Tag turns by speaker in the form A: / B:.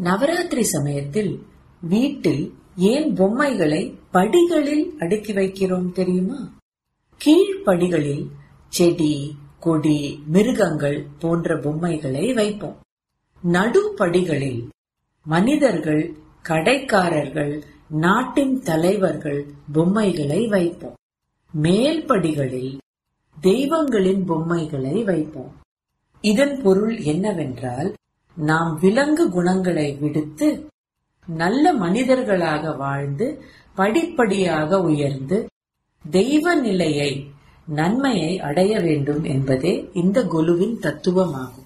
A: நவராத்திரி சமயத்தில் வீட்டில் ஏன் பொம்மைகளை படிகளில் அடுக்கி வைக்கிறோம் தெரியுமா கீழ்ப்படிகளில் செடி கொடி மிருகங்கள் போன்ற பொம்மைகளை வைப்போம் நடுப்படிகளில் மனிதர்கள் கடைக்காரர்கள் நாட்டின் தலைவர்கள் பொம்மைகளை வைப்போம் மேல்படிகளில் தெய்வங்களின் பொம்மைகளை வைப்போம் இதன் பொருள் என்னவென்றால் நாம் விலங்கு குணங்களை விடுத்து நல்ல மனிதர்களாக வாழ்ந்து படிப்படியாக உயர்ந்து தெய்வ நிலையை நன்மையை அடைய வேண்டும் என்பதே இந்த குலுவின் தத்துவமாகும்